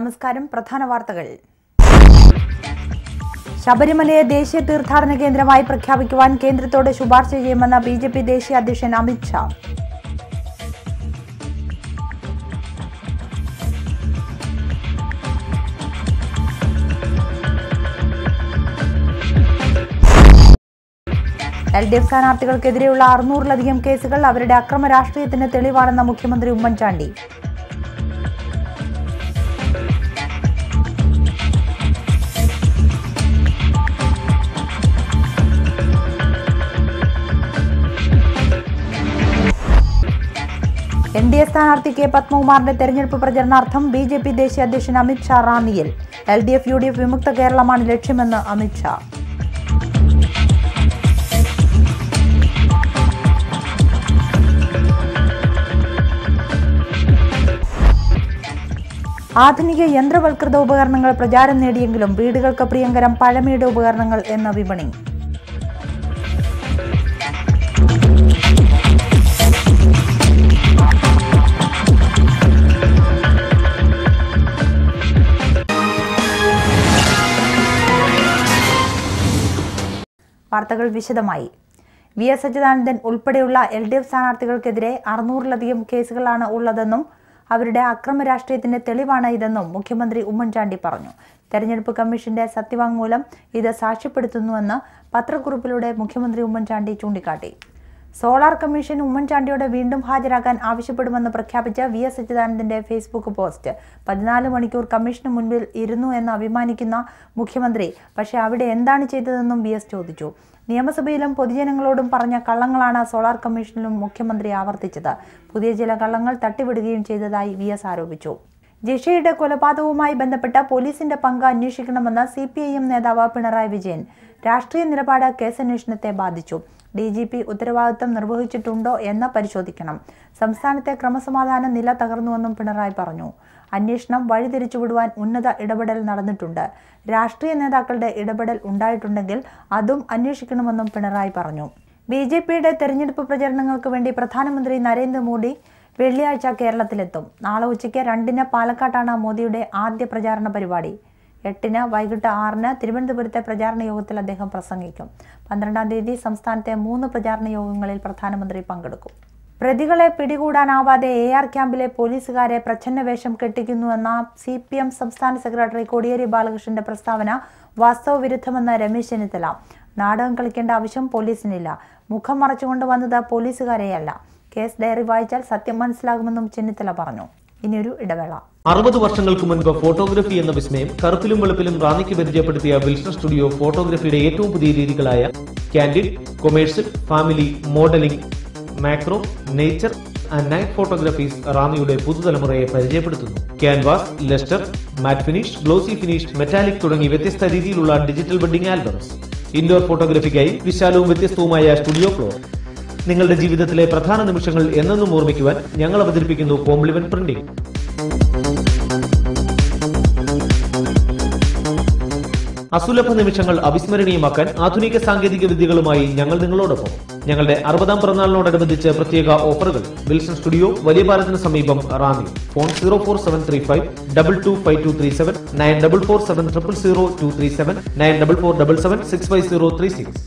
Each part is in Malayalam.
നമസ്കാരം പ്രധാന വാർത്തകൾ ശബരിമലയെ ദേശീയ തീർത്ഥാടന കേന്ദ്രമായി പ്രഖ്യാപിക്കുവാൻ കേന്ദ്രത്തോട് ശുപാർശ ചെയ്യുമെന്ന് ബി ജെ പി ദേശീയ അധ്യക്ഷൻ Amit Shah L D F സ്ഥാനാർത്ഥികൾക്കെതിരെയുള്ള അറുന്നൂറിലധികം കേസുകൾ അവരുടെ അക്രമ രാഷ്ട്രീയത്തിന് തെളിവാണെന്ന മുഖ്യമന്ത്രി ഉമ്മൻചാണ്ടി എൻ ഡി എ സ്ഥാനാർത്ഥി കെ പത്മകുമാറിന്റെ തെരഞ്ഞെടുപ്പ് പ്രചരണാർത്ഥം ബി ജെ പി ദേശീയ അധ്യക്ഷൻ അമിത് ഷാ റാന്നിയിൽ L D F U D F വിമുക്ത കേരളമാണ് ലക്ഷ്യമെന്ന് അമിത് ഷാ ആധുനിക യന്ത്രവൽകൃത ഉപകരണങ്ങൾ പ്രചാരം നേടിയെങ്കിലും വീടുകൾക്ക് പ്രിയങ്കരം പഴമയുടെ ഉപകരണങ്ങൾ എന്ന വിപണി വാർത്തകൾ വിശദമായി വി എസ് അച്യുതാനന്ദൻ ഉൾപ്പെടെയുള്ള എൽ ഡി എഫ് സ്ഥാനാർത്ഥികൾക്കെതിരെ അറുന്നൂറിലധികം കേസുകളാണ് ഉള്ളതെന്നും അവരുടെ അക്രമ രാഷ്ട്രീയത്തിന്റെ തെളിവാണ് ഇതെന്നും മുഖ്യമന്ത്രി ഉമ്മൻചാണ്ടി പറഞ്ഞു തെരഞ്ഞെടുപ്പ് കമ്മീഷന്റെ സത്യവാങ്മൂലം ഇത് സാക്ഷ്യപ്പെടുത്തുന്നുവെന്ന് പത്രക്കുറിപ്പിലൂടെ മുഖ്യമന്ത്രി ഉമ്മൻചാണ്ടി ചൂണ്ടിക്കാട്ടി സോളാർ കമ്മീഷൻ ഉമ്മൻചാണ്ടിയോട് വീണ്ടും ഹാജരാകാൻ ആവശ്യപ്പെടുമെന്ന് പ്രഖ്യാപിച്ച വി എസ് അച്യുതാനന്ദന്റെ ഫേസ്ബുക്ക് പോസ്റ്റ് പതിനാല് മണിക്കൂർ കമ്മീഷന് മുൻപിൽ ഇരുന്നു എന്ന് അഭിമാനിക്കുന്ന മുഖ്യമന്ത്രി പക്ഷേ അവിടെ എന്താണ് ചെയ്തതെന്നും വി എസ് ചോദിച്ചു നിയമസഭയിലും പൊതുജനങ്ങളോടും പറഞ്ഞ കള്ളങ്ങളാണ് സോളാർ കമ്മീഷനിലും മുഖ്യമന്ത്രി ആവർത്തിച്ചത് പുതിയ ചില കള്ളങ്ങൾ തട്ടിവിടുകയും ചെയ്തതായി വി എസ് ആരോപിച്ചു ജിഷയുടെ കൊലപാതകവുമായി ബന്ധപ്പെട്ട പോലീസിന്റെ പങ്ക് അന്വേഷിക്കണമെന്ന് സി പി ഐ എം നേതാവ് പിണറായി വിജയൻ രാഷ്ട്രീയ നിലപാട് കേസന്വേഷണത്തെ ബാധിച്ചു ഡി ജി പി ഉത്തരവാദിത്തം നിർവഹിച്ചിട്ടുണ്ടോ എന്ന് പരിശോധിക്കണം സംസ്ഥാനത്തെ ക്രമസമാധാന നില തകർന്നുവെന്നും പിണറായി പറഞ്ഞു അന്വേഷണം വഴിതിരിച്ചുവിടുവാൻ ഉന്നത ഇടപെടൽ നടന്നിട്ടുണ്ട് രാഷ്ട്രീയ നേതാക്കളുടെ ഇടപെടൽ ഉണ്ടായിട്ടുണ്ടെങ്കിൽ അതും അന്വേഷിക്കണമെന്നും പിണറായി പറഞ്ഞു ബി ജെ പിയുടെ തെരഞ്ഞെടുപ്പ് പ്രചരണങ്ങൾക്ക് വേണ്ടി പ്രധാനമന്ത്രി നരേന്ദ്രമോദി വെള്ളിയാഴ്ച കേരളത്തിലെത്തും നാളെ ഉച്ചയ്ക്ക് രണ്ടിന് പാലക്കാട്ടാണ് മോദിയുടെ ആദ്യ പ്രചാരണ പരിപാടി എട്ടിന് വൈകിട്ട് ആറിന് തിരുവനന്തപുരത്തെ പ്രചാരണ യോഗത്തിൽ അദ്ദേഹം പ്രസംഗിക്കും പന്ത്രണ്ടാം തീയതി സംസ്ഥാനത്തെ മൂന്ന് പ്രചാരണ യോഗങ്ങളിൽ പ്രധാനമന്ത്രി പങ്കെടുക്കും പ്രതികളെ പിടികൂടാനാവാതെ എ ആർ ക്യാമ്പിലെ പോലീസുകാരെ പ്രച്ഛന്ന വേഷം കെട്ടിക്കുന്നുവെന്ന സി പി എം സംസ്ഥാന സെക്രട്ടറി കോടിയേരി ബാലകൃഷ്ണന്റെ പ്രസ്താവന വാസ്തവവിരുദ്ധമെന്ന് രമേശ് ചെന്നിത്തല നാടകം കളിക്കേണ്ട ആവശ്യം പോലീസിനില്ല മുഖം മറച്ചുകൊണ്ട് വന്നത് പോലീസുകാരെയല്ല കേസ് ഡയറി വായിച്ചാൽ സത്യം മനസ്സിലാകുമെന്നും ചെന്നിത്തല പറഞ്ഞു ഇനിയൊരു ഇടവേള അറുപത് വർഷങ്ങൾക്ക് മുൻപ് ഫോട്ടോഗ്രഫി എന്ന വിസ്മയം കറുപ്പിലും വെളുപ്പിലും റാന്നിക്ക് പരിചയപ്പെടുത്തിയ വിൽസൺ സ്റ്റുഡിയോ ഫോട്ടോഗ്രഫിയുടെ ഏറ്റവും പുതിയ രീതികളായ candid commercial family modelling macro nature and night photographies റാന്നിയുടെ പുതുതലമുറയെ പരിചയപ്പെടുത്തുന്നു canvas lustre matte finish glossy finish metallic തുടങ്ങി വ്യത്യസ്ത രീതിയിലുള്ള ഡിജിറ്റൽ വെഡിംഗ് ആൽബംസ് ഇൻഡോർ ഫോട്ടോഗ്രഫിക്കായി വിശാലവും വ്യത്യസ്തവുമായ സ്റ്റുഡിയോ ഫ്ലോർ നിങ്ങളുടെ ജീവിതത്തിലെ പ്രധാന നിമിഷങ്ങൾ എന്നെന്നും ഓർമ്മിക്കുവാൻ ഞങ്ങൾ അവതരിപ്പിക്കുന്നു കോംപ്ലിമെന്റ് പ്രിന്റിംഗ് അസുലഭ നിമിഷങ്ങൾ അവിസ്മരണീയമാക്കാൻ ആധുനിക സാങ്കേതിക വിദ്യകളുമായി ഞങ്ങൾ നിങ്ങളോടൊപ്പം ഞങ്ങളുടെ അറുപതാം പിറന്നാളിനോടനുബന്ധിച്ച് പ്രത്യേക ഓഫറുകൾ വിൽസൺ സ്റ്റുഡിയോ വലിയ പാലത്തിന് സമീപം Ranni phone zero four seven three five double two five two three seven nine double four seven triple zero two three seven nine double four double seven six five zero three six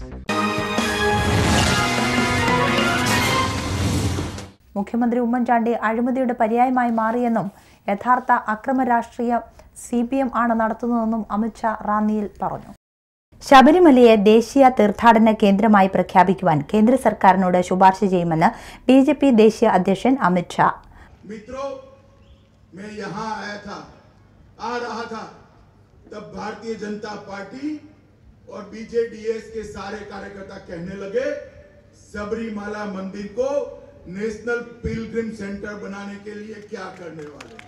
മുഖ്യമന്ത്രി ഉമ്മൻചാണ്ടി അഴിമതിയുടെ പര്യായമായി മാറിയെന്നും യഥാർത്ഥ അക്രമ രാഷ്ട്രീയ സി പി എം ആണ് നടത്തുന്നതെന്നും അമിത്ഷാ റാന്നിയിൽ പറഞ്ഞു ശബരിമലയെ ദേശീയ തീർത്ഥാടന കേന്ദ്രമായി പ്രഖ്യാപിക്കുവാൻ കേന്ദ്ര സർക്കാരിനോട് ശുപാർശ ചെയ്യുമെന്ന് ബി ജെ പി ദേശീയ അധ്യക്ഷൻ അമിത്ഷാ मित्रों मैं यहां आया था आ रहा था तब भारतीय जनता पार्टी और बीजेडीएस के सारे कार्यकर्ता कहने लगे सबरीमाला मंदिर को नेशनल पिलग्रिम सेंटर बनाने के लिए क्या करने वाले हैं?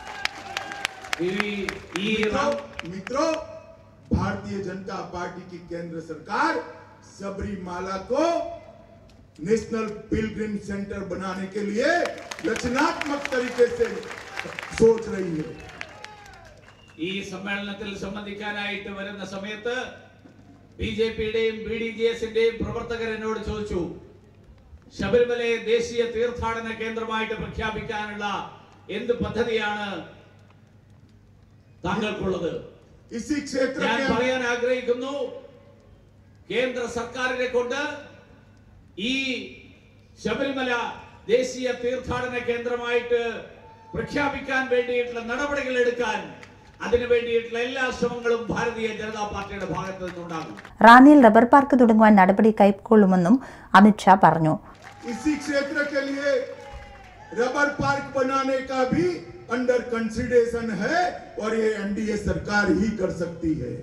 ഈ- ഈ मित्रों मित्रों भारतीय जनता पार्टी की केंद्र सरकार सबरीमाला को नेशनल पिलग्रिम सेंटर बनाने के लिए रचनात्मक तरीके से सोच रही है ഈ സമ്മേളനത്തിൽ സംബന്ധിക്കാനായിട്ട് വരുന്ന സമയത്ത് ബി ജെ പിയുടെയും ബി ഡി ജെ എസിന്റെയും പ്രവർത്തകർ എന്നോട് ചോദിച്ചു ശബരിമലയെ ദേശീയ തീർത്ഥാടന കേന്ദ്രമായിട്ട് പ്രഖ്യാപിക്കാനുള്ള എന്ത് പദ്ധതിയാണ് താങ്കൾക്കുള്ളത് इसी क्षेत्र ഞാൻ के പറയാൻ ആഗ്രഹിക്കുന്നു കേന്ദ്ര സർക്കാരിനെ കൊണ്ട് ഈ ശബരിമല ദേശീയ തീർത്ഥാടന കേന്ദ്രമായിട്ട് പ്രഖ്യാപിക്കാൻ വേണ്ടിയിട്ടുള്ള നടപടികൾ എടുക്കാൻ അതിനു വേണ്ടിയിട്ടുള്ള എല്ലാ ശ്രമങ്ങളും ഭാരതീയ ജനതാ പാർട്ടിയുടെ ഭാഗത്തു നിന്നുണ്ടാകും റാന്നിയിൽ റബ്ബർ പാർക്ക് തുടങ്ങുവാൻ നടപടി കൈക്കൊള്ളുമെന്നും അമിത്ഷാ പറഞ്ഞു इसी क्षेत्र के लिए रबर पार्क बनाने का भी अंडर कंसिडरेशन है और ये एनडीए सरकार ही कर सकती है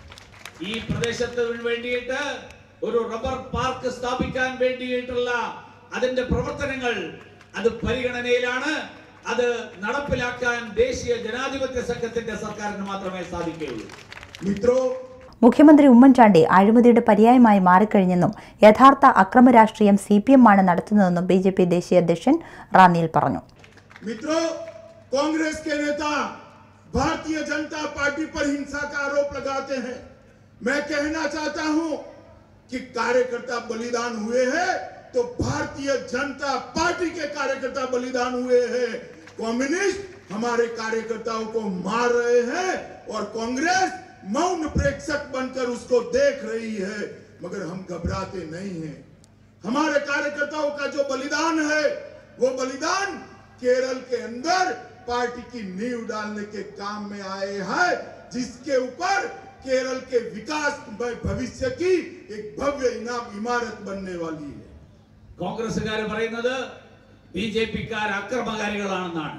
ഈ പ്രദേശത്തിന് വേണ്ടിയിട്ട് ഒരു റബ്ബർ പാർക്ക് സ്ഥാപിക്കാൻ വേണ്ടിയിട്ടുള്ള അതിന്റെ പ്രവർത്തനങ്ങൾ അത് പരിഗണനയിലാണ് അത് നടപ്പിലാക്കാൻ ദേശീയ ജനാധിപത്യ സംഘത്തിന്റെ സർക്കാരിന് മാത്രമേ സാധിക്കുകയുള്ളൂ मित्रों മുഖ്യമന്ത്രി ഉമ്മൻചാണ്ടി അഴിമതിയുടെ പര്യായമായി മാറിക്കഴിഞ്ഞെന്നും യഥാർത്ഥ അക്രമ രാഷ്ട്രീയം സി പി എം ആണ് നടത്തുന്നതെന്നും ബി ജെ പി ദേശീയ അധ്യക്ഷൻ റാന്നിയിൽ പറഞ്ഞു मित्रों कांग्रेस के नेता भारतीय जनता पार्टी पर हिंसा का आरोप लगाते हैं मैं कहना चाहता हूं कि कार्यकर्ता बलिदान हुए हैं तो भारतीय जनता पार्टी के कार्यकर्ता बलिदान हुए हैं कम्युनिस्ट हमारे कार्यकर्ताओं को मार रहे हैं और कांग्रेस मौन प्रेक्षक बनकर उसको देख रही है मगर हम घबराते नहीं हैं हमारे कार्यकर्ताओं का जो बलिदान है वो बलिदान केरल के अंदर पार्टी की नींव डालने के काम में आए हैं जिसके ऊपर केरल के विकास में भविष्य की एक भव्य इनाम इमारत बनने वाली है കോൺഗ്രസ്സുകാർ പറയുന്നത് ബി ജെ പിക്കാർ അക്രമകാരികളാണെന്നാണ്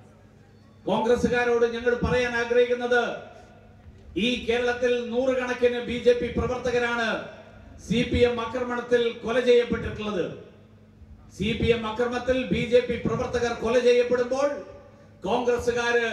കോൺഗ്രസ്സുകാരോട് ഞങ്ങൾ പറയാൻ ആഗ്രഹിക്കുന്നത് ഈ കേരളത്തിൽ നൂറുകണക്കിന് ബി ജെ പി പ്രവർത്തകരാണ് സി പി എം ആക്രമണത്തിൽ കൊല ചെയ്യപ്പെട്ടിട്ടുള്ളത് സി പി എം അക്രമത്തിൽ ബി ജെ പി പ്രവർത്തകർ കൊല ചെയ്യപ്പെടുമ്പോൾ കോൺഗ്രസ്സുകാര്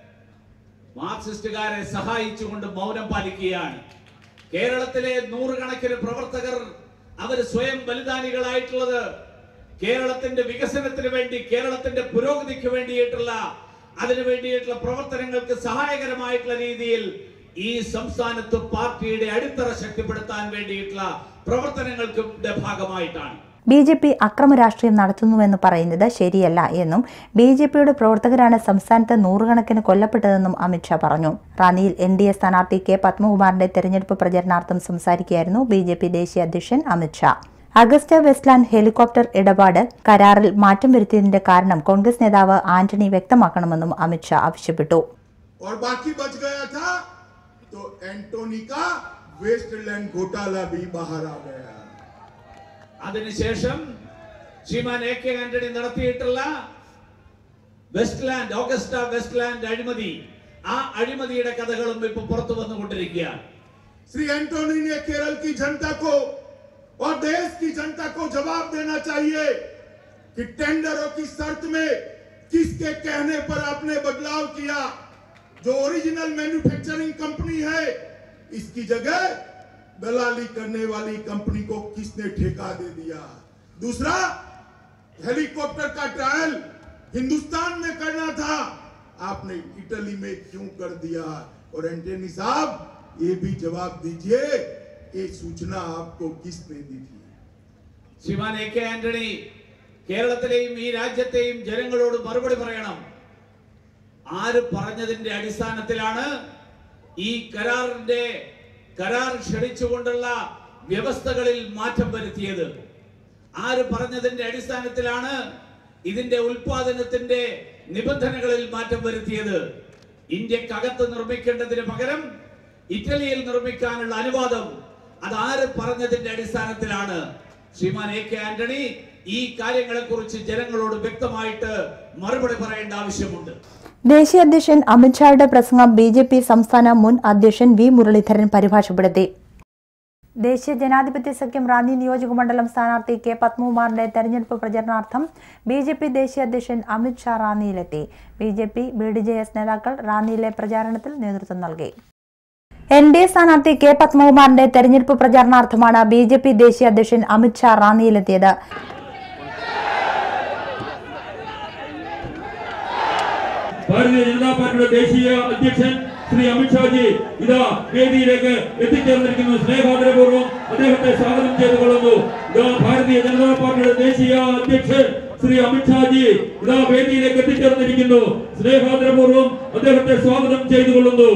മാർക്സിസ്റ്റുകാരെ സഹായിച്ചുകൊണ്ട് മൗനം പാലിക്കുകയാണ് കേരളത്തിലെ നൂറുകണക്കിന് പ്രവർത്തകർ അവർ സ്വയം ബലിദാനികളായിട്ടുള്ളത് കേരളത്തിന്റെ വികസനത്തിന് വേണ്ടി കേരളത്തിന്റെ പുരോഗതിക്ക് വേണ്ടിയിട്ടുള്ള അതിനു വേണ്ടിയിട്ടുള്ള പ്രവർത്തനങ്ങൾക്ക് സഹായകരമായിട്ടുള്ള രീതിയിൽ ഈ സംസ്ഥാനത്ത് പാർട്ടിയുടെ അടിത്തറ ശക്തിപ്പെടുത്താൻ വേണ്ടിയിട്ടുള്ള പ്രവർത്തനങ്ങൾക്ക് ഭാഗമായിട്ടാണ് ബി ജെ പി അക്രമ രാഷ്ട്രീയം നടത്തുന്നുവെന്ന് പറയുന്നത് ശരിയല്ല എന്നും ബി ജെ പിയുടെ പ്രവർത്തകരാണ് സംസ്ഥാനത്ത് നൂറുകണക്കിന് കൊല്ലപ്പെട്ടതെന്നും അമിത്ഷാ പറഞ്ഞു റാന്നിയിൽ എൻ ഡി എ സ്ഥാനാർത്ഥി കെ പത്മകുമാറിന്റെ തെരഞ്ഞെടുപ്പ് പ്രചരണാർത്ഥം സംസാരിക്കുകയായിരുന്നു ബി ജെ പി ദേശീയ അധ്യക്ഷൻ അമിത്ഷാ അഗസ്റ്റ വെസ്റ്റ്ലാൻഡ് ഹെലികോപ്റ്റർ ഇടപാട് കരാറിൽ മാറ്റം വരുത്തിയതിന്റെ കാരണം കോൺഗ്രസ് നേതാവ് ആന്റണി വ്യക്തമാക്കണമെന്നും അമിത്ഷാ ആവശ്യപ്പെട്ടു और बाकी बच गया था तो एंटोनी का वेस्टलैंड घोटाला भी बाहर आ गया അതിനുശേഷം ശ്രീമാൻ എ കെ ആന്റണി നടത്തിയിട്ടുള്ള വെസ്റ്റ്ലാൻഡ് ഓഗസ്റ്റ വെസ്റ്റ്ലാൻഡ് അഴിമതി ആ അഴിമതിയുടെ കഥകളും ഇപ്പൊ പുറത്തു വന്നുകൊണ്ടിരിക്കുകയാണ് श्री एंटोनी ने केरल की जनता को और देश की जनता को जवाब देना चाहिए कि टेंडरों की शर्त में किसके कहने पर आपने बदलाव किया जो ओरिजिनल मैन्युफैक्चरिंग कंपनी है इसकी जगह दलाली करने वाली कंपनी को किसने ठेका दे दिया दूसरा हेलीकॉप्टर का ट्रायल हिंदुस्तान में करना था आपने इटली में क्यों कर दिया और एंटनी साहब ये भी जवाब दीजिए ये सूचना आपको किसने दी थी ശ്രീമാൻ എ കെ ആന്റണി കേരളത്തിലെയും ഈ രാജ്യത്തെയും ജനങ്ങളോട് മറുപടി പറയണം ആര് പറഞ്ഞതിന്റെ അടിസ്ഥാനത്തിലാണ് ഈ കരാറിന്റെ കരാർ ക്ഷണിച്ചുകൊണ്ടുള്ള വ്യവസ്ഥകളിൽ മാറ്റം വരുത്തിയത് ആര് പറഞ്ഞതിന്റെ അടിസ്ഥാനത്തിലാണ് ഇതിന്റെ ഉൽപാദനത്തിന്റെ നിബന്ധനകളിൽ മാറ്റം വരുത്തിയത് ഇന്ത്യക്കകത്ത് നിർമ്മിക്കേണ്ടതിന് പകരം ഇറ്റലിയിൽ നിർമ്മിക്കാനുള്ള അനുവാദം അത് ആര് പറഞ്ഞതിന്റെ അടിസ്ഥാനത്തിലാണ് ശ്രീമാൻ എ കെ ആന്റണി ഈ കാര്യങ്ങളെ കുറിച്ച് ജനങ്ങളോട് വ്യക്തമായിട്ട് മറുപടി പറയേണ്ട ആവശ്യമുണ്ട് ദേശീയ അധ്യക്ഷൻ അമിത്ഷായുടെ പ്രസംഗം ബി ജെ പി സംസ്ഥാന മുൻ അധ്യക്ഷൻ വി മുരളീധരൻ പരിഭാഷപ്പെടുത്തി ദേശീയ ജനാധിപത്യ സഖ്യം റാന്നി നിയോജക മണ്ഡലം സ്ഥാനാർത്ഥി കെ പത്മകുമാറിന്റെ തെരഞ്ഞെടുപ്പ് പ്രചരണാർത്ഥം ബി ജെ പി ദേശീയ അധ്യക്ഷൻ അമിത് ഷാ റാന്നിയിലെത്തി B J P B D J S നേതാക്കൾ റാന്നിയിലെ പ്രചാരണത്തിൽ നേതൃത്വം നൽകി എൻ ഡി എ സ്ഥാനാർത്ഥി കെ പത്മകുമാറിന്റെ തെരഞ്ഞെടുപ്പ് പ്രചാരണാർത്ഥമാണ് ബി ജെ പി ദേശീയ അധ്യക്ഷൻ അമിത് ഷാ റാന്നിയിലെത്തിയത് ഭാരതീയ ജനതാ പാർട്ടിയുടെ ദേശീയ അധ്യക്ഷൻ ശ്രീ അമിത്ഷാജി ഇതാ വേദിയിലേക്ക് എത്തിച്ചേർന്നിരിക്കുന്നു സ്നേഹാദരപൂർവ്വം അദ്ദേഹത്തെ സ്വാഗതം ചെയ്തുകൊള്ളുന്നു ഇതാ ഭാരതീയ ജനതാ പാർട്ടിയുടെ ദേശീയ അധ്യക്ഷൻ ശ്രീ അമിത്ഷാജി ഇതാ വേദിയിലേക്ക് എത്തിച്ചേർന്നിരിക്കുന്നു സ്നേഹാദരപൂർവ്വം അദ്ദേഹത്തെ സ്വാഗതം ചെയ്തുകൊള്ളുന്നു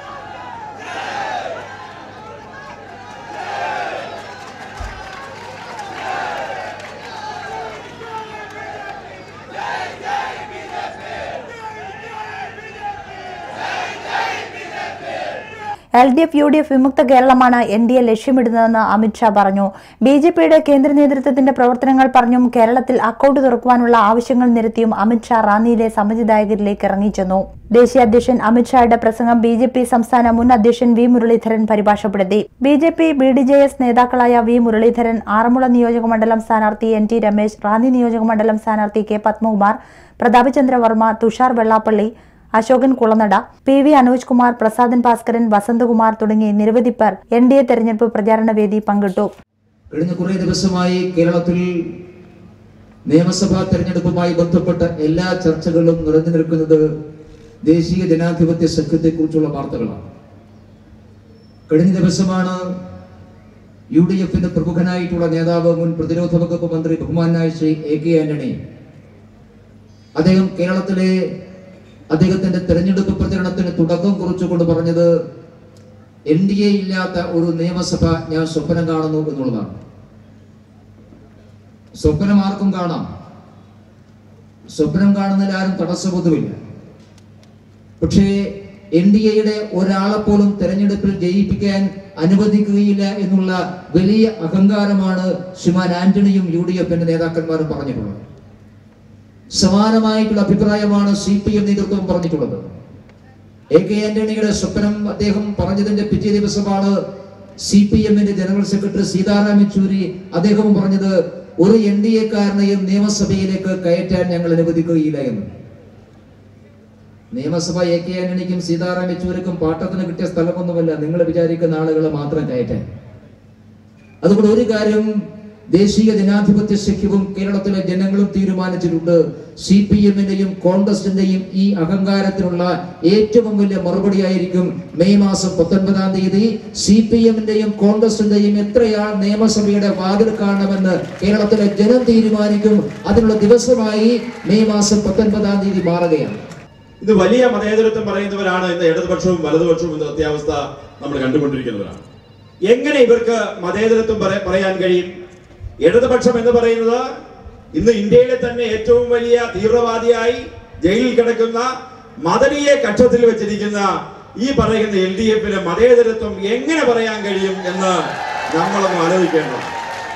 L D F U D F വിമുക്ത കേരളമാണ് എൻ ഡി എ ലക്ഷ്യമിടുന്നതെന്ന് അമിത്ഷാ പറഞ്ഞു ബി ജെ പിയുടെ കേന്ദ്ര നേതൃത്വത്തിന്റെ പ്രവർത്തനങ്ങൾ പറഞ്ഞും കേരളത്തിൽ അക്കൌണ്ട് തുറക്കുവാനുള്ള ആവശ്യങ്ങൾ നിരത്തിയും അമിത്ഷാ റാന്നിയിലെ സമ്മതിദായകരിലേക്ക് ഇറങ്ങിച്ചെന്നു ദേശീയ അധ്യക്ഷൻ അമിത്ഷായുടെ പ്രസംഗം ബി ജെ പി സംസ്ഥാന മുൻ അധ്യക്ഷൻ വി മുരളീധരൻ പരിഭാഷപ്പെടുത്തി B J P B D J S നേതാക്കളായ വി മുരളീധരൻ ആറന്മുള നിയോജകമണ്ഡലം സ്ഥാനാർത്ഥി എൻ ടി രമേശ് റാന്നി നിയോജകമണ്ഡലം സ്ഥാനാർത്ഥി K Padmakumar Prathapachandra Varma Thushar Vellappally Asokan Kulanada P V Anoj Kumar Prasadan Bhaskaran Vasanthakumar തുടങ്ങി നിരവധി പേർ എൻ ഡി എ തെരഞ്ഞെടുപ്പ് പ്രചാരണ വേദി പങ്കിട്ടു കഴിഞ്ഞ കുറേ ദിവസമായി കേരളത്തിൽ നിയമസഭാ തെരഞ്ഞെടുപ്പുമായി ബന്ധപ്പെട്ട എല്ലാ ചർച്ചകളും നിറഞ്ഞു നിൽക്കുന്നത് ദേശീയ ജനാധിപത്യ സഖ്യത്തെക്കുറിച്ചുള്ള വാർത്തകളാണ് കഴിഞ്ഞ ദിവസമാണ് യു ഡി എഫിന്റെ പ്രമുഖനായിട്ടുള്ള നേതാവ് മുൻ പ്രതിരോധ വകുപ്പ് മന്ത്രി ബഹുമാനായ ശ്രീ എ കെ ആന്റണി അദ്ദേഹം കേരളത്തിലെ അദ്ദേഹത്തിന്റെ തെരഞ്ഞെടുപ്പ് പ്രചരണത്തിന് തുടക്കം കുറിച്ചുകൊണ്ട് പറഞ്ഞത് എൻ ഡി എ ഇല്ലാത്ത ഒരു നിയമസഭ ഞാൻ സ്വപ്നം കാണുന്നു എന്നുള്ളതാണ് സ്വപ്നം ആർക്കും കാണാം സ്വപ്നം കാണുന്നതിൽ ആരും തടസ്സബോധമില്ല പക്ഷേ എൻ ഡി എയുടെ ഒരാളെ പോലും തെരഞ്ഞെടുപ്പിൽ ജയിപ്പിക്കാൻ അനുവദിക്കുകയില്ല എന്നുള്ള വലിയ അഹങ്കാരമാണ് ശ്രീമാൻ ആന്റണിയും യു ഡി എഫിന്റെ നേതാക്കന്മാരും പറഞ്ഞിട്ടുള്ളത് സമാനമായിട്ടുള്ള അഭിപ്രായമാണ് സി പി എം നേതൃത്വം പറഞ്ഞിട്ടുള്ളത് എ കെ ആന്റണിയുടെ സ്വപ്നം അദ്ദേഹം പറഞ്ഞതിന്റെ പിറ്റേ ദിവസമാണ് സി പി എമ്മിന്റെ ജനറൽ സെക്രട്ടറി സീതാറാം യെച്ചൂരി അദ്ദേഹവും പറഞ്ഞത് ഒരു എൻ ഡി എക്കാരനെയും നിയമസഭയിലേക്ക് കയറ്റാൻ ഞങ്ങൾ അനുവദിക്കുകയില്ല എന്ന് നിയമസഭ എ കെ ആന്റണിക്കും സീതാറാം യെച്ചൂരിക്കും പാട്ടത്തിന് കിട്ടിയ സ്ഥലമൊന്നുമല്ല നിങ്ങൾ വിചാരിക്കുന്ന ആളുകളെ മാത്രം കയറ്റാൻ അതുകൊണ്ട് ഒരു കാര്യം ദേശീയ ജനാധിപത്യ സഖ്യവും കേരളത്തിലെ ജനങ്ങളും തീരുമാനിച്ചിട്ടുണ്ട് സി പി എമ്മിന്റെയും കോൺഗ്രസിന്റെയും ഈ അഹങ്കാരത്തിനുള്ള ഏറ്റവും വലിയ മറുപടിയായിരിക്കും മെയ് മാസം പത്തൊൻപതാം തീയതി സി പി എമ്മിന്റെയും കോൺഗ്രസിന്റെയും എത്രയാൾ നിയമസഭയുടെ വാതിൽ കാണണമെന്ന് കേരളത്തിലെ ജനം തീരുമാനിക്കും അതിനുള്ള ദിവസമായി മെയ് മാസം പത്തൊൻപതാം തീയതി മാറുകയാണ് ഇത് വലിയ മതേതരത്വം പറയുന്നവരാണ് ഇന്ന് ഇടതുപക്ഷവും വലതുപക്ഷവും ഇന്ന് അത്യാവസ്ഥ നമ്മൾ കണ്ടുകൊണ്ടിരിക്കുന്നവരാണ് എങ്ങനെ ഇവർക്ക് മതേതരത്വം പറ- പറയാൻ കഴിയും ഇടതുപക്ഷം എന്ന് പറയുന്നത് ഇന്ന് ഇന്ത്യയിലെ തന്നെ ഏറ്റവും വലിയ തീവ്രവാദിയായി ജയിലിൽ കിടക്കുന്ന മദനിയെ കക്ഷത്തിൽ വെച്ചിരിക്കുന്ന ഈ പറയുന്ന എൽ ഡി എഫിന് മതേതരത്വം എങ്ങനെ പറയാൻ കഴിയും എന്ന് നമ്മളൊന്ന് ആലോചിക്കേണ്ടതാണ്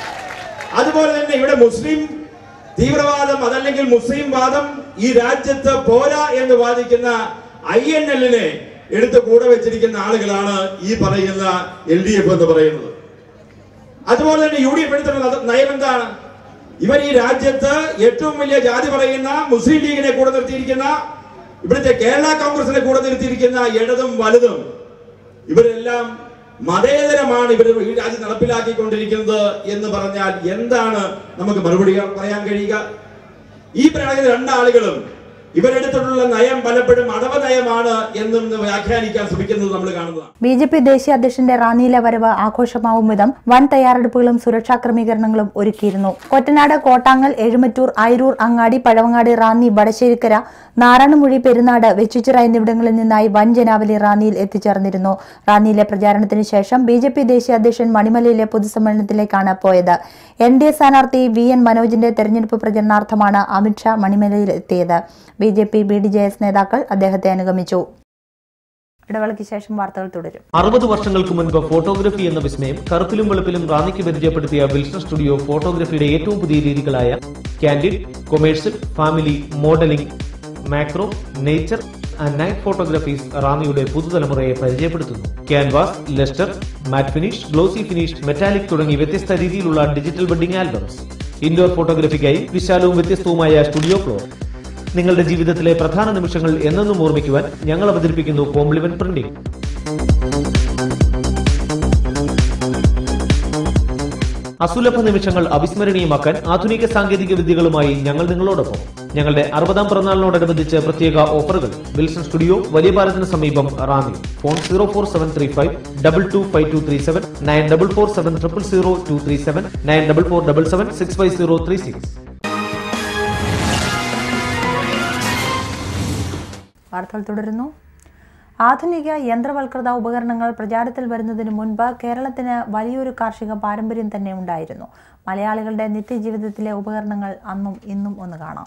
അതുപോലെ തന്നെ ഇവിടെ മുസ്ലിം തീവ്രവാദം അതല്ലെങ്കിൽ മുസ്ലിം വാദം ഈ രാജ്യത്ത് പോരാ എന്ന് വാദിക്കുന്ന ഐ എൻ എല്ലിനെ എടുത്ത് കൂടെ വെച്ചിരിക്കുന്ന ആളുകളാണ് ഈ പറയുന്ന എൽ ഡി എഫ് എന്ന് പറയുന്നത് അതുപോലെ തന്നെ യു ഡി എഫ് എടുത്തുള്ള നത- നയം എന്താണ് ഇവർ ഈ രാജ്യത്ത് ഏറ്റവും വലിയ ജാതി പറയുന്ന മുസ്ലിം ലീഗിനെ കൂടെ നിർത്തിയിരിക്കുന്ന ഇവിടുത്തെ കേരള കോൺഗ്രസിനെ കൂടെ നിർത്തിയിരിക്കുന്ന ഇടതും വലുതും ഇവരെല്ലാം മതേതരമാണ് ഇവർ ഈ രാജ്യം നടപ്പിലാക്കിക്കൊണ്ടിരിക്കുന്നത് എന്ന് പറഞ്ഞാൽ എന്താണ് നമുക്ക് മറുപടി പറയാൻ കഴിയുക ഈ പറയുന്ന രണ്ടാളുകളും ഇവരെടുത്തിട്ടുള്ള നയം പലപ്പോഴും അടവ നയമാണ് എന്നും വ്യാഖ്യാനിക്കാൻ ശ്രമിക്കുന്നത് നമ്മൾ കാണുന്നതാണ് ബി ജെ പി ദേശീയ അധ്യക്ഷന്റെ റാന്നിയിലെ വരവ് ആഘോഷമാവും വിധം വൻ തയ്യാറെടുപ്പുകളും സുരക്ഷാ ക്രമീകരണങ്ങളും ഒരുക്കിയിരുന്നു കൊറ്റനാട് കോട്ടാങ്ങൽ എഴുമറ്റൂർ ആയിരൂർ അങ്ങാടി പഴവങ്ങാടി റാന്നി വടശ്ശേരിക്കര നാരായണമൊഴി പെരുന്നാട് വെച്ചുച്ചിറ എന്നിവിടങ്ങളിൽ നിന്നായി വൻ ജനാവലി റാന്നിയിൽ എത്തിച്ചേർന്നിരുന്നു റാന്നിയിലെ പ്രചാരണത്തിന് ശേഷം ബി ജെ പി ദേശീയ അധ്യക്ഷൻ മണിമലയിലെ പൊതുസമ്മേളനത്തിലേക്കാണ് പോയത് എൻ ഡി എ സ്ഥാനാർത്ഥി വി എൻ മനോജിന്റെ തെരഞ്ഞെടുപ്പ് പ്രചരണാർത്ഥമാണ് അമിത്ഷാ മണിമലയിൽ എത്തിയത് B J P B D J S നേതാക്കൾ അദ്ദേഹത്തെ അനുഗമിച്ചു ഇടവേളയ്ക്ക് ശേഷം വാർത്തകൾ തുടരും അറുപത് വർഷങ്ങൾക്ക് മുൻപ് ഫോട്ടോഗ്രഫി എന്ന വിസ്മയം കറുപ്പിലും വെളുപ്പിലും റാന്നിക്ക് പരിചയപ്പെടുത്തിയ വിൽസൺ സ്റ്റുഡിയോ ഫോട്ടോഗ്രഫിയുടെ ഏറ്റവും പുതിയ രീതികളായ candid commercial family modelling macro nature and night photographies റാന്നിയുടെ പുതുതലമുറയെ പരിചയപ്പെടുത്തുന്നു canvas lustre matte finish glossy finish metallic തുടങ്ങി വ്യത്യസ്ത രീതിയിലുള്ള ഡിജിറ്റൽ വെഡിംഗ് ആൽബംസ് ഇൻഡോർ ഫോട്ടോഗ്രഫിക്കായി വിശാലവും വ്യത്യസ്തവുമായ സ്റ്റുഡിയോ ഫ്ലോർ നിങ്ങളുടെ ജീവിതത്തിലെ പ്രധാന നിമിഷങ്ങൾ എന്നെന്നും ഓർമ്മിക്കുവാൻ ഞങ്ങൾ അവതരിപ്പിക്കുന്നു കോംപ്ലിമെന്റ് പ്രിന്റിംഗ് അസുലഭ നിമിഷങ്ങൾ അവിസ്മരണീയമാക്കാൻ ആധുനിക സാങ്കേതിക വിദ്യകളുമായി ഞങ്ങൾ നിങ്ങളോടൊപ്പം ഞങ്ങളുടെ അറുപതാം പിറന്നാളിനോടനുബന്ധിച്ച് പ്രത്യേക ഓഫറുകൾ വിൽസൺ സ്റ്റുഡിയോ വലിയ പാലത്തിന് സമീപം Ranni phone zero four seven three five double two five two three seven nine double four seven triple zero two three seven nine double four double seven six five zero three six വാർത്തകൾ തുടരുന്നു ആധുനിക യന്ത്രവൽകൃത ഉപകരണങ്ങൾ പ്രചാരത്തിൽ വരുന്നതിന് മുൻപ് കേരളത്തിന് വലിയൊരു കാർഷിക പാരമ്പര്യം തന്നെ ഉണ്ടായിരുന്നു മലയാളികളുടെ നിത്യജീവിതത്തിലെ ഉപകരണങ്ങൾ അന്നും ഇന്നും ഒന്ന് കാണാം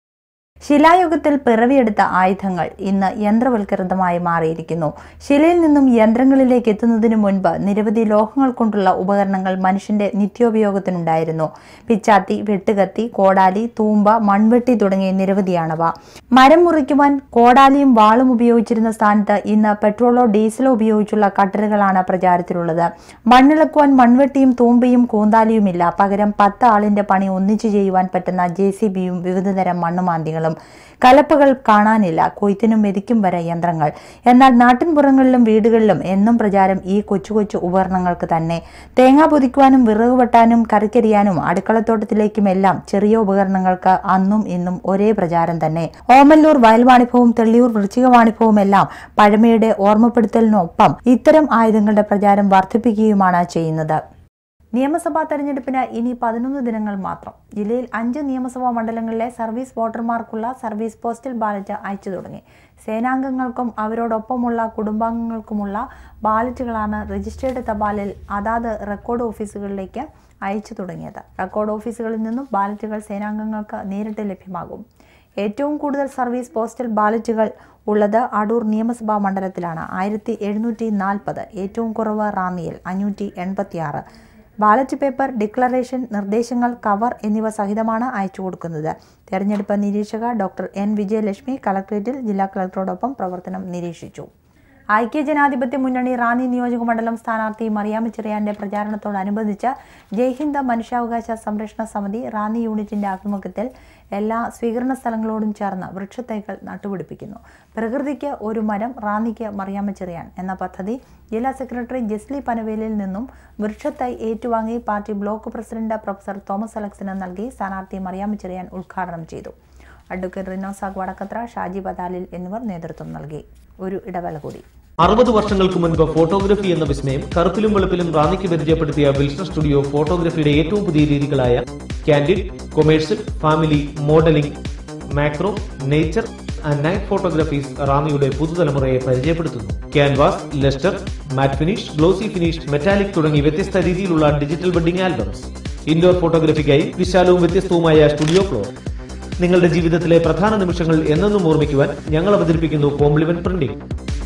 ശിലായുഗത്തിൽ പിറവിയെടുത്ത ആയുധങ്ങൾ ഇന്ന് യന്ത്രവൽകൃതമായി മാറിയിരിക്കുന്നു ശിലയിൽ നിന്നും യന്ത്രങ്ങളിലേക്ക് എത്തുന്നതിന് മുൻപ് നിരവധി ലോഹങ്ങൾ കൊണ്ടുള്ള ഉപകരണങ്ങൾ മനുഷ്യന്റെ നിത്യോപയോഗത്തിനുണ്ടായിരുന്നു പിച്ചാത്തി വെട്ടുകത്തി കോടാലി തൂമ്പ മൺവെട്ടി തുടങ്ങിയ നിരവധിയാണവ മരം മുറിക്കുവാൻ കോടാലിയും വാളും ഉപയോഗിച്ചിരുന്ന സ്ഥാനത്ത് ഇന്ന് പെട്രോളോ ഡീസലോ ഉപയോഗിച്ചുള്ള കട്ടറുകളാണ് പ്രചാരത്തിലുള്ളത് മണ്ണിളക്കുവാൻ മൺവെട്ടിയും തൂമ്പയും കൂന്താലിയുമില്ല പകരം പത്ത് ആളിന്റെ പണി ഒന്നിച്ചു ചെയ്യുവാൻ പറ്റുന്ന ജെ സി ബിയും വിവിധതരം മണ്ണുമാന്തികളും കലപ്പകൾ കാണാനില്ല കൊയ്ത്തിനും മെതിക്കും വരെ യന്ത്രങ്ങൾ എന്നാൽ നാട്ടിൻപുറങ്ങളിലും വീടുകളിലും എന്നും പ്രചാരം ഈ കൊച്ചു കൊച്ചു ഉപകരണങ്ങൾക്ക് തന്നെ തേങ്ങ പൊതിക്കുവാനും വിറക് വെട്ടാനും കറിക്കരിയാനും അടുക്കളത്തോട്ടത്തിലേക്കുമെല്ലാം ചെറിയ ഉപകരണങ്ങൾക്ക് അന്നും ഇന്നും ഒരേ പ്രചാരം തന്നെ ഓമല്ലൂർ വയൽവാണിഭവും തെള്ളിയൂർ വൃശ്ചികവാണിഭവും എല്ലാം പഴമയുടെ ഓർമ്മപ്പെടുത്തലിനൊപ്പം ഇത്തരം ആയുധങ്ങളുടെ പ്രചാരം വർദ്ധിപ്പിക്കുകയുമാണ് ചെയ്യുന്നത് നിയമസഭാ തെരഞ്ഞെടുപ്പിന് ഇനി പതിനൊന്ന് ദിനങ്ങൾ മാത്രം ജില്ലയിൽ അഞ്ച് നിയമസഭാ മണ്ഡലങ്ങളിലെ സർവീസ് വോട്ടർമാർക്കുള്ള സർവീസ് പോസ്റ്റൽ ബാലറ്റ് അയച്ചു തുടങ്ങി സേനാംഗങ്ങൾക്കും അവരോടൊപ്പമുള്ള കുടുംബാംഗങ്ങൾക്കുമുള്ള ബാലറ്റുകളാണ് രജിസ്റ്റേർഡ് തപാലിൽ അതാത് റെക്കോർഡ് ഓഫീസുകളിലേക്ക് അയച്ചു തുടങ്ങിയത് റെക്കോർഡ് ഓഫീസുകളിൽ നിന്നും ബാലറ്റുകൾ സേനാംഗങ്ങൾക്ക് നേരിട്ട് ലഭ്യമാകും ഏറ്റവും കൂടുതൽ സർവീസ് പോസ്റ്റൽ ബാലറ്റുകൾ ഉള്ളത് അടൂർ നിയമസഭാ മണ്ഡലത്തിലാണ് ആയിരത്തി എഴുന്നൂറ്റി നാൽപ്പത് ഏറ്റവും കുറവ് റാന്നിയിൽ അഞ്ഞൂറ്റി എൺപത്തിയാറ് ബാലറ്റ് പേപ്പർ ഡിക്ലറേഷൻ നിർദ്ദേശങ്ങൾ കവർ എന്നിവ സഹിതമാണ് അയച്ചു കൊടുക്കുന്നത് തെരഞ്ഞെടുപ്പ് നിരീക്ഷക ഡോക്ടർ എൻ വിജയലക്ഷ്മി കളക്ടറേറ്റിൽ ജില്ലാ കളക്ടറോടൊപ്പം പ്രവർത്തനം നിരീക്ഷിച്ചു ഐക്യജനാധിപത്യ മുന്നണി റാന്നി നിയോജക മണ്ഡലം സ്ഥാനാർത്ഥി മറിയാമ്മ ചെറിയാന്റെ പ്രചാരണത്തോടനുബന്ധിച്ച് ജയ്ഹിന്ദ് മനുഷ്യാവകാശ സംരക്ഷണ സമിതി റാന്നി യൂണിറ്റിന്റെ ആഭിമുഖ്യത്തിൽ എല്ലാ സ്വീകരണ സ്ഥലങ്ങളോടും ചേർന്ന് വൃക്ഷത്തൈകൾ നട്ടുപിടിപ്പിക്കുന്നു പ്രകൃതിക്ക് ഒരു മരം റാന്നിക്ക് മറിയാമ്മ ചെറിയാൻ എന്ന പദ്ധതി ജില്ലാ സെക്രട്ടറി ജെസ്ലി പനവേലിൽ നിന്നും വൃക്ഷത്തൈ ഏറ്റുവാങ്ങി party block president professor Thomas അലക്സിന് നൽകി സ്ഥാനാർത്ഥി മറിയാമ്മ ചെറിയാൻ ഉദ്ഘാടനം ചെയ്തു അഡ്വക്കേറ്റ് റിനോസാഗ് വടക്കത്ര ഷാജി ബദാലിൽ എന്നിവർ നേതൃത്വം നൽകി ഒരു ഇടവേള കൂടി അറുപത് വർഷങ്ങൾക്ക് മുൻപ് ഫോട്ടോഗ്രഫി എന്ന വിസ്മയം കറുപ്പിലും വെളുപ്പിലും റാന്നിക്ക് പരിചയപ്പെടുത്തിയ വിൽസൺ സ്റ്റുഡിയോ ഫോട്ടോഗ്രഫിയുടെ ഏറ്റവും പുതിയ രീതികളായ candid commercial family modelling macro nature and night photographies റാന്നിയുടെ പുതുതലമുറയെ പരിചയപ്പെടുത്തുന്നു canvas lustre matte finish glossy finish metallic തുടങ്ങി വ്യത്യസ്ത രീതിയിലുള്ള ഡിജിറ്റൽ വെഡിംഗ് ആൽബംസ് ഇൻഡോർ ഫോട്ടോഗ്രഫിക്കായി വിശാലവും വ്യത്യസ്തവുമായ സ്റ്റുഡിയോ ഫ്ലോർ നിങ്ങളുടെ ജീവിതത്തിലെ പ്രധാന നിമിഷങ്ങൾ എന്നെന്നും ഓർമ്മിക്കുവാൻ ഞങ്ങൾ അവതരിപ്പിക്കുന്നു കോംപ്ലിമെന്റ് പ്രിന്റിംഗ്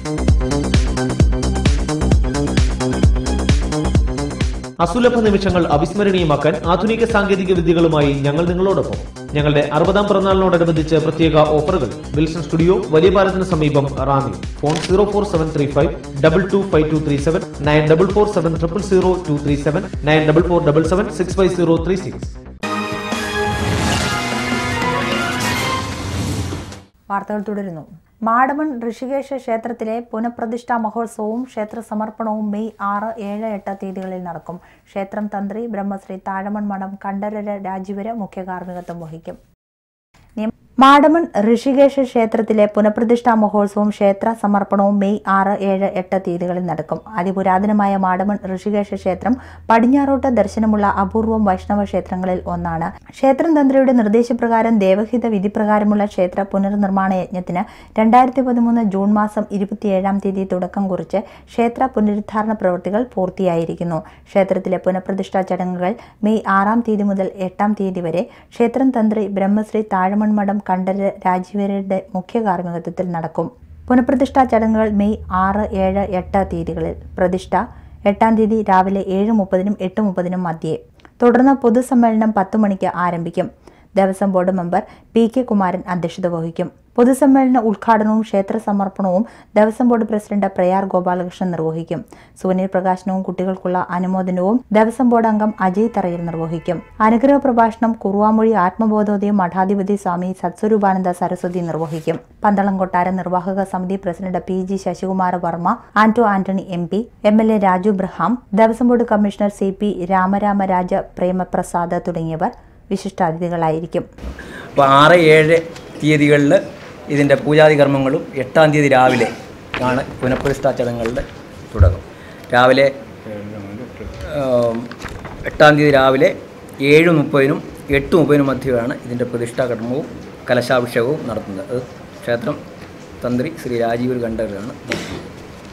അസുലഭ നിമിഷങ്ങൾ അവിസ്മരണീയമാക്കാൻ ആധുനിക സാങ്കേതിക വിദ്യകളുമായി ഞങ്ങൾ നിങ്ങളോടൊപ്പം ഞങ്ങളുടെ അറുപതാം പിറന്നാളിനോടനുബന്ധിച്ച് പ്രത്യേക ഓഫറുകൾ വിൽസൺ സ്റ്റുഡിയോ വലിയ പാലത്തിന് സമീപം Ranni phone zero four seven three five double two five two three seven nine double four seven triple zero two three seven nine double four double seven six five zero three six വാർത്തകൾ തുടരുന്നു മാടമൺ ഋഷികേശ ക്ഷേത്രത്തിലെ പുനഃപ്രതിഷ്ഠാ മഹോത്സവവും ക്ഷേത്ര സമർപ്പണവും മെയ് ആറ് ഏഴ് എട്ട് തീയതികളിൽ നടക്കും ക്ഷേത്രം തന്ത്രി ബ്രഹ്മശ്രീ താഴമൺ മഠം കണ്ഠരര് രാജീവര് മുഖ്യ കാർമ്മികത്വം വഹിക്കും നിയം- മാടമൺ ഋഷികേശ ക്ഷേത്രത്തിലെ പുനഃപ്രതിഷ്ഠാ മഹോത്സവവും ക്ഷേത്ര സമർപ്പണവും മെയ് ആറ് ഏഴ് എട്ട് തീയതികളിൽ നടക്കും അതിപുരാതനമായ മാടമൺ ഋഷികേശ ക്ഷേത്രം പടിഞ്ഞാറോട്ട് ദർശനമുള്ള അപൂർവം വൈഷ്ണവ ക്ഷേത്രങ്ങളിൽ ഒന്നാണ് ക്ഷേത്രം തന്ത്രിയുടെ നിർദ്ദേശപ്രകാരം ദേവഹിത വിധിപ്രകാരമുള്ള ക്ഷേത്ര പുനർനിർമ്മാണ യജ്ഞത്തിന് രണ്ടായിരത്തി പതിമൂന്ന് ജൂൺ മാസം ഇരുപത്തിയേഴാം തീയതി തുടക്കം കുറിച്ച് ക്ഷേത്ര പുനരുദ്ധാരണ പ്രവൃത്തികൾ പൂർത്തിയായിരിക്കുന്നു ക്ഷേത്രത്തിലെ പുനഃപ്രതിഷ്ഠാ ചടങ്ങുകൾ മെയ് ആറാം തീയതി മുതൽ എട്ടാം തീയതി വരെ ക്ഷേത്രം തന്ത്രി ബ്രഹ്മശ്രീ താഴമൺ മഠം കണ്ഠര് രാജീവരുടെ മുഖ്യ കാർമ്മികത്വത്തിൽ നടക്കും പുനഃപ്രതിഷ്ഠാ ചടങ്ങുകൾ മെയ് ആറ് ഏഴ് എട്ട് തീയതികളിൽ പ്രതിഷ്ഠ എട്ടാം തീയതി രാവിലെ ഏഴ് മുപ്പതിനും എട്ട് മുപ്പതിനും മധ്യേ തുടർന്ന് പൊതുസമ്മേളനം പത്ത് മണിക്ക് ആരംഭിക്കും Devaswom board member P K Kumaran അധ്യക്ഷത വഹിക്കും പൊതുസമ്മേളന ഉദ്ഘാടനവും ക്ഷേത്ര സമർപ്പണവും ദേവസ്വം ബോർഡ് പ്രസിഡന്റ് പ്രയാർ ഗോപാലകൃഷ്ണൻ നിർവഹിക്കും സുവനീർ പ്രകാശനവും കുട്ടികൾക്കുള്ള അനുമോദനവും ദേവസ്വം ബോർഡ് അംഗം അജയ് തറയിൽ നിർവഹിക്കും അനുഗ്രഹ പ്രഭാഷണം കുറുവാമൊഴി ആത്മബോധോദയം മഠാധിപതി സ്വാമി സത്സ്വരൂപാനന്ദ സരസ്വതി നിർവഹിക്കും പന്തളം കൊട്ടാര നിർവാഹക സമിതി president P G Sasikumara Varma Anto Antony M P M L A Raju Braham Devaswom board commissioner C P Ramaramaraja Premaprasad തുടങ്ങിയവർ വിശിഷ്ടാതിഥികളായിരിക്കും അപ്പോൾ ആറ് ഏഴ് തീയതികളിൽ ഇതിൻ്റെ പൂജാതി കർമ്മങ്ങളും എട്ടാം തീയതി രാവിലെ ആണ് പുനഃപ്രതിഷ്ഠാ ചടങ്ങുകളുടെ തുടക്കം രാവിലെ ഏം, എട്ടാം തീയതി രാവിലെ ഏഴ് മുപ്പതിനും എട്ട് മുപ്പതിനും മധ്യമാണ് ഇതിൻ്റെ പ്രതിഷ്ഠാ കർമ്മവും കലശാഭിഷേകവും നടത്തുന്നത് അത് ക്ഷേത്രം തന്ത്രി ശ്രീ രാജീവ് ഖണ്ഡറിലാണ് നടത്തുന്നത്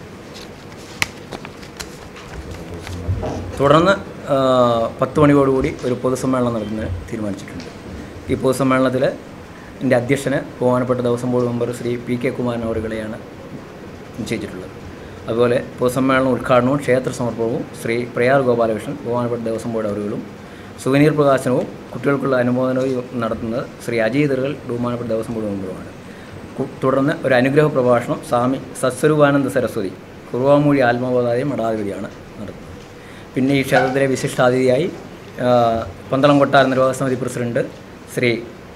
തുടർന്ന് ആ, പത്ത് മണിയോടുകൂടി ഒരു പൊതുസമ്മേളനം നടത്തുന്നതിന് തീരുമാനിച്ചിട്ടുണ്ട് ഈ പൊതുസമ്മേളനത്തിൽ എൻ്റെ അധ്യക്ഷന് ബഹുമാനപ്പെട്ട Devaswom board member Shri P K Kumaran അവറുകളെയാണ് നിശ്ചയിച്ചിട്ടുള്ളത് അതുപോലെ പൊതുസമ്മേളനം ഉദ്ഘാടനവും ക്ഷേത്ര സമർപ്പണവും ശ്രീ പ്രയാർ ഗോപാലകൃഷ്ണൻ ബഹുമാനപ്പെട്ട ദേവസ്വം ബോർഡ് അവറുകളും സുവനീർ പ്രകാശനവും കുട്ടികൾക്കുള്ള അനുമോദനവും നടത്തുന്നത് ശ്രീ അജയ് ദർഗൽ ബഹുമാനപ്പെട്ട ദേവസ്വം ബോർഡ് മെമ്പറുമാണ് കു- തുടർന്ന് ഒരു അനുഗ്രഹ പ്രഭാഷണം സ്വാമി സത്സ്വരൂപാനന്ദ സരസ്വതി കുറുവാമൂഴി ആത്മബോധായ മഠാധിപതിയാണ് നടത്തുന്നത് പിന്നെ ഈ ക്ഷേത്രത്തിലെ വിശിഷ്ടാതിഥിയായി ആ, പന്തളം കൊട്ടാര നിർവാഹക സമിതി president Shri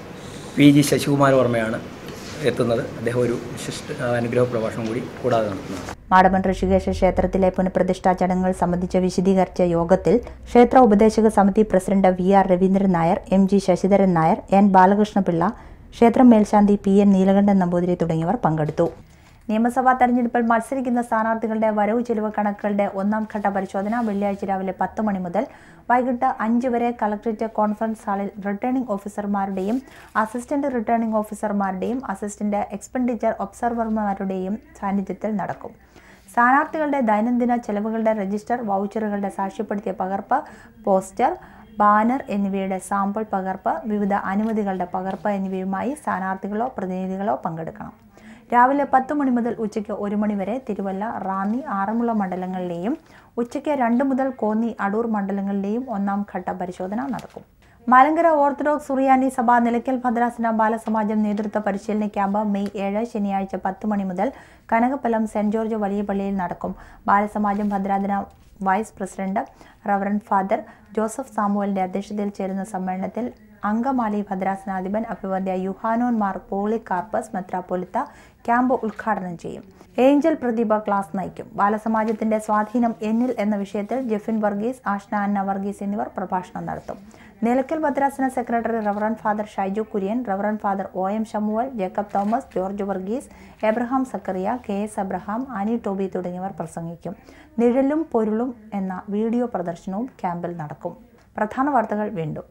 P G Sasikumar വർമ്മയാണ് എത്തുന്നത് അദ്ദേഹം ഒരു വിശിഷ്ട ആ, അനുഗ്രഹ പ്രഭാഷണം കൂടി കൂടാതെ നടത്തുന്നത് മാടമൺ ഋഷികേശ ക്ഷേത്രത്തിലെ പുനഃപ്രതിഷ്ഠാ ചടങ്ങുകൾ സംബന്ധിച്ച് വിശദീകരിച്ച യോഗത്തിൽ ക്ഷേത്ര ഉപദേശക സമിതി president V R Raveendran Nair M G Sasidharan Nair N Balakrishna Pillai ക്ഷേത്രം മേൽശാന്തി പി എൻ നീലകണ്ഠൻ നമ്പൂതിരി തുടങ്ങിയവർ പങ്കെടുത്തു നിയമസഭാ തെരഞ്ഞെടുപ്പിൽ മത്സരിക്കുന്ന സ്ഥാനാർത്ഥികളുടെ വരവ് ചെലവ് കണക്കുകളുടെ ഒന്നാം ഘട്ട പരിശോധന വെള്ളിയാഴ്ച രാവിലെ പത്ത് മണി മുതൽ വൈകിട്ട് അഞ്ച് വരെ കളക്ടറേറ്റ് കോൺഫറൻസ് ഹാളിൽ റിട്ടേണിംഗ് ഓഫീസർമാരുടെയും അസിസ്റ്റന്റ് റിട്ടേണിംഗ് ഓഫീസർമാരുടെയും അസിസ്റ്റന്റ് എക്സ്പെൻഡിച്ചർ ഒബ്സർവർമാരുടെയും സാന്നിധ്യത്തിൽ നടക്കും സ്ഥാനാർത്ഥികളുടെ ദൈനംദിന ചെലവുകളുടെ രജിസ്റ്റർ വൗച്ചറുകളുടെ സാക്ഷ്യപ്പെടുത്തിയ പകർപ്പ് പോസ്റ്റർ ബാനർ എന്നിവയുടെ സാമ്പിൾ പകർപ്പ് വിവിധ അനുമതികളുടെ പകർപ്പ് എന്നിവയുമായി സ്ഥാനാർത്ഥികളോ പ്രതിനിധികളോ പങ്കെടുക്കണം രാവിലെ പത്ത് മണി മുതൽ ഉച്ചയ്ക്ക് ഒരു മണി വരെ തിരുവല്ല റാന്നി ആറന്മുള മണ്ഡലങ്ങളിലെയും ഉച്ചയ്ക്ക് രണ്ട് മുതൽ കോന്നി അടൂർ മണ്ഡലങ്ങളിലെയും ഒന്നാം ഘട്ട പരിശോധന നടക്കും മലങ്കര ഓർത്തഡോക്സ് സുറിയാനി സഭ നിലയ്ക്കൽ ഭദ്രാസന ബാലസമാജം നേതൃത്വ പരിശീലന ക്യാമ്പ് മെയ് ഏഴ് ശനിയാഴ്ച പത്ത് മണി മുതൽ കനകപ്പലം സെന്റ് ജോർജ് വലിയ പള്ളിയിൽ നടക്കും ബാലസമാജം ഭദ്രാസന vice president reverend father Joseph സാമുവലിന്റെ അധ്യക്ഷതയിൽ ചേരുന്ന സമ്മേളനത്തിൽ അങ്കമാലി ഭദ്രാസനാധിപൻ അഭിവദ്യ യുഹാനോൻ മാർ പോളി കാർപ്പസ് മെത്രാപ്പൊലിത്ത ക്യാമ്പ് ഉദ്ഘാടനം ചെയ്യും ഏഞ്ചൽ പ്രതിഭ ക്ലാസ് നയിക്കും ബാലസമാജത്തിന്റെ സ്വാധീനം എന്നിൽ എന്ന വിഷയത്തിൽ ജെഫിൻ വർഗീസ് ആഷ്ന അന്ന വർഗീസ് എന്നിവർ പ്രഭാഷണം നടത്തും നിലയ്ക്കൽ ഭദ്രാസന secretary reverend father Shyju Kurian reverend father O M Shamuel Jacob Thomas George Varghese Abraham Zachariah K S Abraham Ani Toby തുടങ്ങിയവർ പ്രസംഗിക്കും നിഴലും പൊരുളും എന്ന വീഡിയോ പ്രദർശനവും ക്യാമ്പിൽ നടക്കും പ്രധാന വാർത്തകൾ വീണ്ടും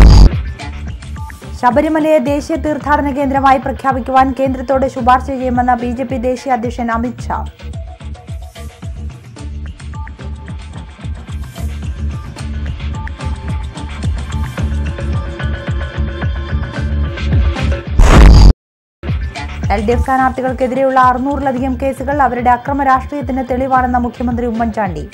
ശബരിമലയെ ദേശീയ തീർത്ഥാടന കേന്ദ്രമായി പ്രഖ്യാപിക്കുവാൻ കേന്ദ്രത്തോട് ശുപാർശ ചെയ്യുമെന്ന് ബി ജെ പി ദേശീയ അധ്യക്ഷൻ Amit Shah L D F സ്ഥാനാർത്ഥികൾക്കെതിരെയുള്ള അറുന്നൂറിലധികം കേസുകൾ അവരുടെ അക്രമ രാഷ്ട്രീയത്തിന് തെളിവാണെന്ന മുഖ്യമന്ത്രി ഉമ്മൻചാണ്ടി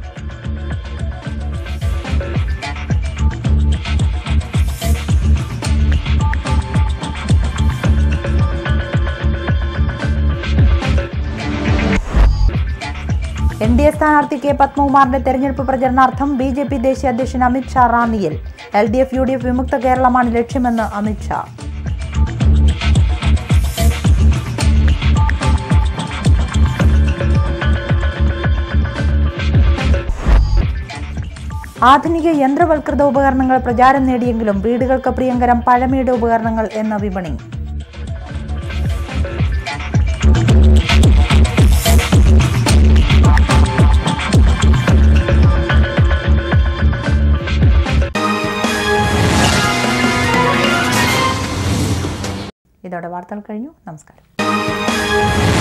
എൻ ഡി എ സ്ഥാനാർത്ഥി കെ പത്മകുമാറിന്റെ തെരഞ്ഞെടുപ്പ് പ്രചരണാർത്ഥം ബി ജെ പി ദേശീയ അധ്യക്ഷൻ അമിത് ഷാ റാന്നിയിൽ L D F U D F വിമുക്ത കേരളമാണ് ലക്ഷ്യമെന്ന് അമിത് ഷാ ആധുനിക യന്ത്രവൽകൃത ഉപകരണങ്ങൾ പ്രചാരം നേടിയെങ്കിലും വീടുകൾക്ക് പ്രിയങ്കരം പഴമയുടെ ഉപകരണങ്ങൾ എന്ന വിപണി ഇതോടെ വാർത്തകൾ കഴിഞ്ഞു നമസ്കാരം